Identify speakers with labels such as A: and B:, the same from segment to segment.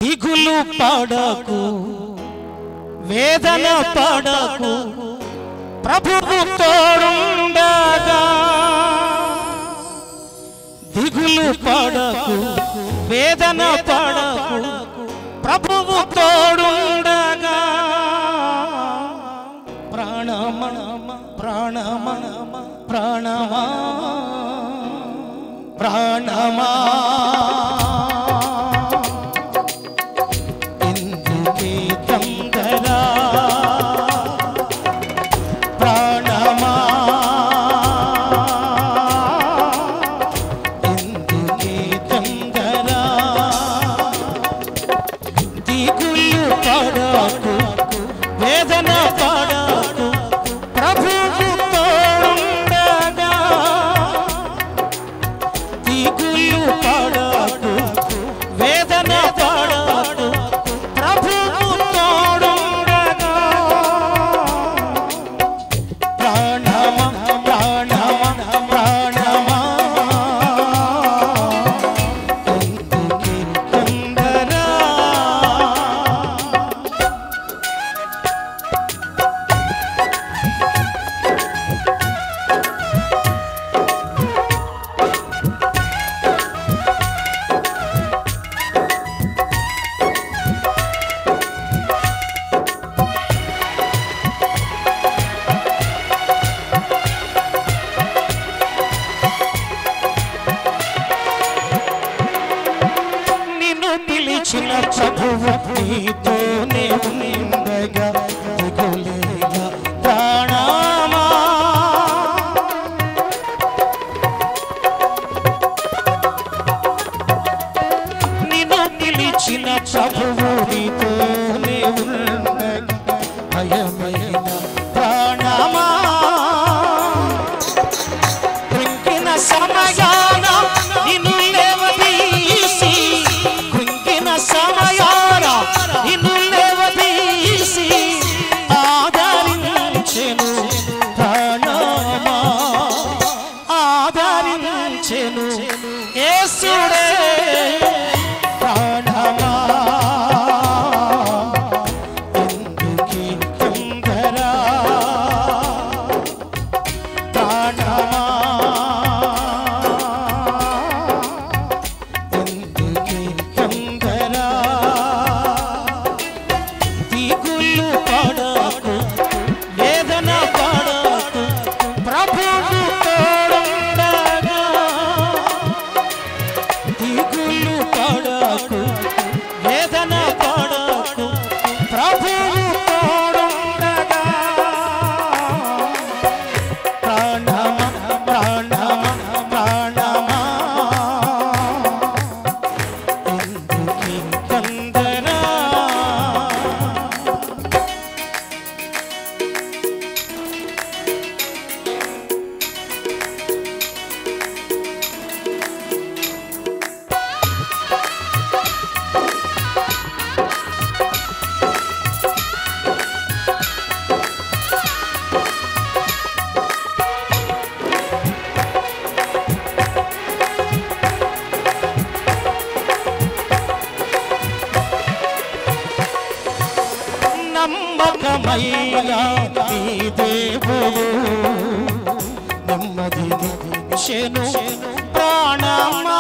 A: దిగులు పడకు వేదన పడకు ప్రభువు తోడుండగా దిగులు పడకు వేదన పడకు ప్రభువు తోడుండగా ప్రాణమా ప్రాణమా ప్రాణమా ప్రాణమా ఎందుకే తొందర ప్రాణమా ఎందుకే తొందర దిగులు పడకు వేదన పడకు ప్రభువు తోడుండగా దిగులు పడకు వేదన పడకు ప్రభువు తోడుండగా ప్రాణమా ప్రాణమా ప్రాణమా ఎందుకే తొందర నిన్ను పిలిచిన ప్రభువు నీతోనే ఉండగా దిగులేగా ప్రాణమా నిన్ను పిలిచిన ప్రభువు నీతోనే ఉండగా భయమైన ప్రాణమా కృంగిన సమయాన నిన్ను లేవదీసి కృంగిన సమయాన నిన్ను లేవదీసి ఆదరించెను ప్రాణమా ఆదరించెను యేసుడే ప్రాణమా ఎందుకీ తొందర ప్రాణమా ఎందుకే తొందర దిగులు పడకు వేదన పడకు ప్రభువు తోడుండగా దిగులు పడకు వేదన పడకు ప్రభువు తోడుండగా ప్రాణమా ప్రాణమా ప్రాణమా ఎందుకీ తొందర నమ్మకమైన నీ దేవుడు నెమ్మది శను ప్రాణమా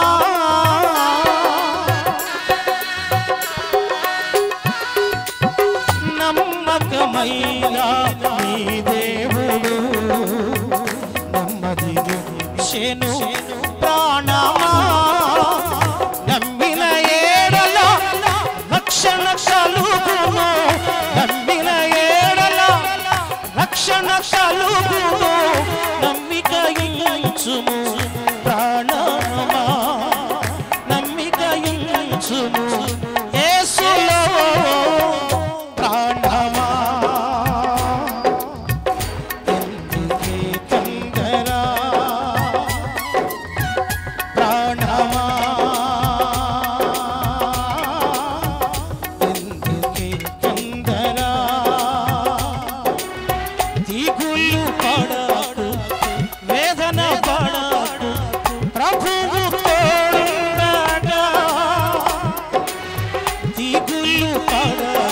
A: నమ్మకమైన నీ దేవుడు నెమ్మది శను ప్రాణమా నమ్మిన ఏడల రక్షణ కలుగును నమ్మిన ఏడల రక్షణ కలుగును నమ్మిక ఇంచుము ప్రాణమా నమ్మిక ఇంచుము యేసులో ప్రాణమా ఎందుకే తొందర ప్రాణమా ఎందుకే తొందర దిగులు పడకు నిన్ను పాడాలి